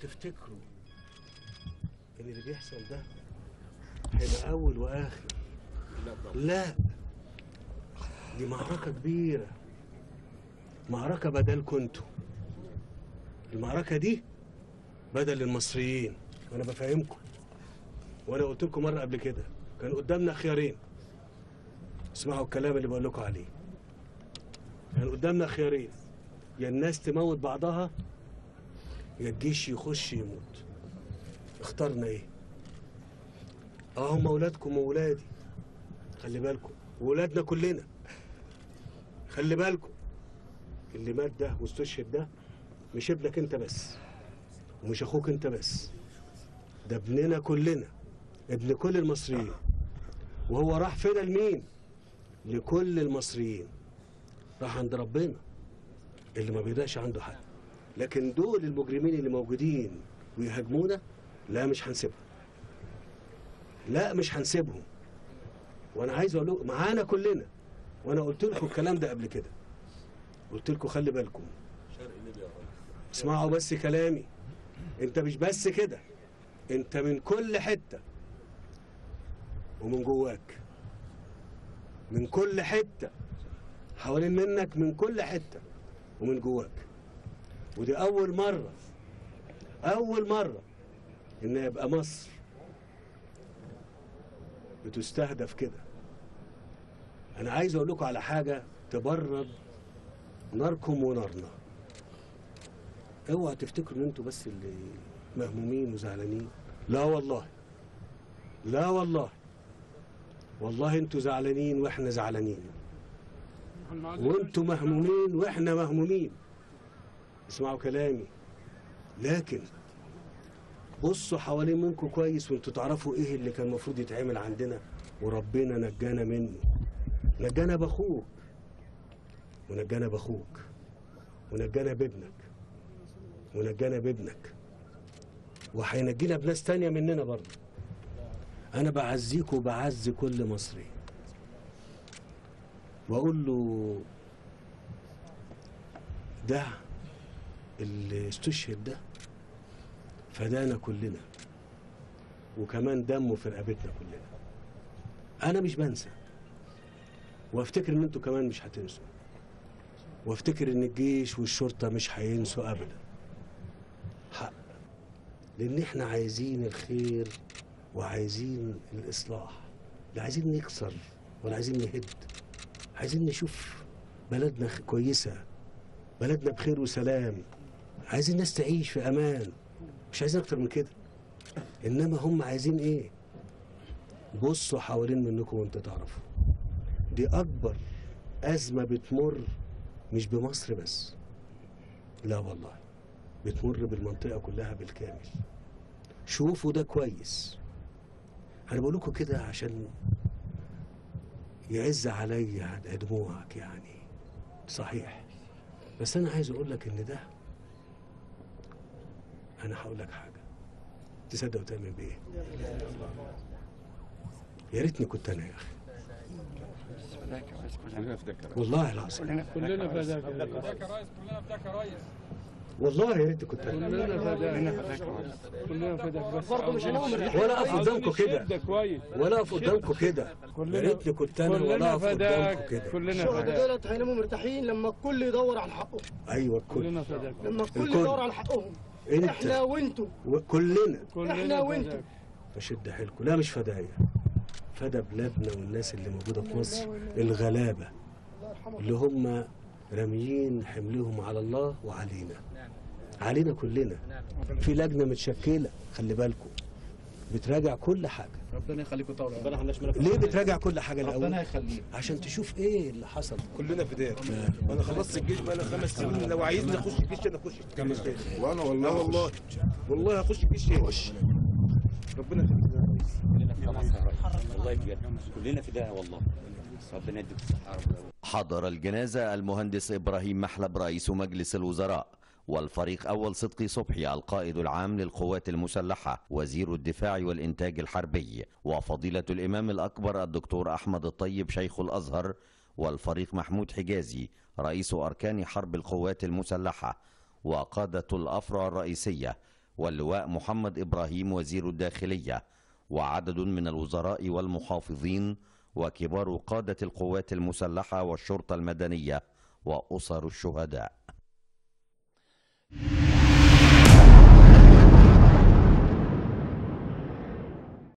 تفتكروا ان اللي بيحصل ده هيبقى اول واخر لا دي معركة كبيرة معركة بدلكم انتوا المعركة دي بدل المصريين وانا بفهمكم وانا قلت لكم مرة قبل كده كان قدامنا خيارين اسمعوا الكلام اللي بقول لكم عليه كان قدامنا خيارين يا الناس تموت بعضها يا الجيش يخش يموت اخترنا ايه اه هم اولادكم واولادي خلي بالكم وولادنا كلنا خلي بالكم اللي مات ده واستشهد ده مش ابنك انت بس ومش اخوك انت بس ده ابننا كلنا ابن كل المصريين وهو راح فين لمين لكل المصريين راح عند ربنا اللي ما بيضيعش عنده حد لكن دول المجرمين اللي موجودين ويهاجمونا لا مش هنسيبهم لا مش هنسيبهم وانا عايز اقول لكم معانا كلنا وانا قلت لكم الكلام ده قبل كده قلت لكم خلي بالكم اسمعوا بس كلامي انت مش بس كده انت من كل حته ومن جواك من كل حته حوالين منك من كل حته ومن جواك ودي اول مره اول مره ان يبقى مصر بتستهدف كده انا عايز اقول لكم على حاجه تبرد ناركم ونارنا اوعى تفتكروا ان انتوا بس اللي مهمومين وزعلانين لا والله لا والله والله انتوا زعلانين واحنا زعلانين وانتوا مهمومين واحنا مهمومين اسمعوا كلامي لكن بصوا حوالين منكم كويس وانتوا تعرفوا ايه اللي كان المفروض يتعمل عندنا وربنا نجانا منه نجانا باخوك ونجانا باخوك ونجانا بابنك ونجانا بابنك وهينجينا بناس تانية مننا برضه انا بعزيك وبعز كل مصري واقول له ده اللي استشهد ده فدانا كلنا وكمان دمه في رقبتنا كلنا انا مش بنسى وافتكر ان انتوا كمان مش هتنسوا وافتكر ان الجيش والشرطه مش هينسوا ابدا حق لان احنا عايزين الخير وعايزين الاصلاح لا عايزين نكسر ولا عايزين نهد عايزين نشوف بلدنا خ- كويسه بلدنا بخير وسلام عايزين الناس تعيش في امان مش عايزين اكتر من كده انما هم عايزين ايه بصوا حوالين منكم وانتوا تعرفوا دي اكبر ازمه بتمر مش بمصر بس لا والله بتمر بالمنطقه كلها بالكامل شوفوا ده كويس انا بقول لكم كده عشان يعز عليا دموعك يعني صحيح بس انا عايز اقول لك ان ده انا هقول لك حاجه تصدق وتؤمن بايه يا ريتني كنت انا يا اخي والله العظيم كلنا فداك يا ريس. فداك يا ريس كلنا فداك يا ريس والله يا ريتني كنت انا كلنا فداك كلنا فداك بس برضه مش هنقوم ولا اقف قدامكم كده ده كويس ولا اقف قدامكم كده يا ريتني كنت انا ولا كلنا اقف قدامكم فداك كده كلنا الشهداء فداك دولت هيناموا مرتاحين لما الكل يدور على حقه ايوه الكل كلنا فداك لما الكل الكل. يدور على حقهم انت احنا وانتوا وكلنا إحنا كلنا وإنتوا. فداك فشد حيلكم لا مش فدايا فدا بلادنا والناس اللي موجوده في مصر الغلابه اللي هم راميين حملهم على الله وعلينا علينا كلنا في لجنه متشكله خلي بالكم بتراجع كل حاجه ربنا يخليكم طول ربنا احناش ملك ليه بتراجع كل حاجه ربنا الاول يخليك عشان تشوف ايه اللي حصل كلنا فداك انا خلصت الجيش بقى لي خمس سنين لو عايزني اخش الجيش انا اخش الجيش تاني وانا والله والله والله هخش الجيش تاني ربنا يخليك يا ريس والله بجد كلنا فداها والله ربنا يديك الصحة حضر الجنازة المهندس إبراهيم محلب رئيس مجلس الوزراء والفريق أول صدقي صبحي القائد العام للقوات المسلحة وزير الدفاع والإنتاج الحربي وفضيلة الإمام الأكبر الدكتور أحمد الطيب شيخ الأزهر والفريق محمود حجازي رئيس أركان حرب القوات المسلحة وقادة الأفرع الرئيسية واللواء محمد إبراهيم وزير الداخلية وعدد من الوزراء والمحافظين وكبار قادة القوات المسلحة والشرطة المدنية وأسر الشهداء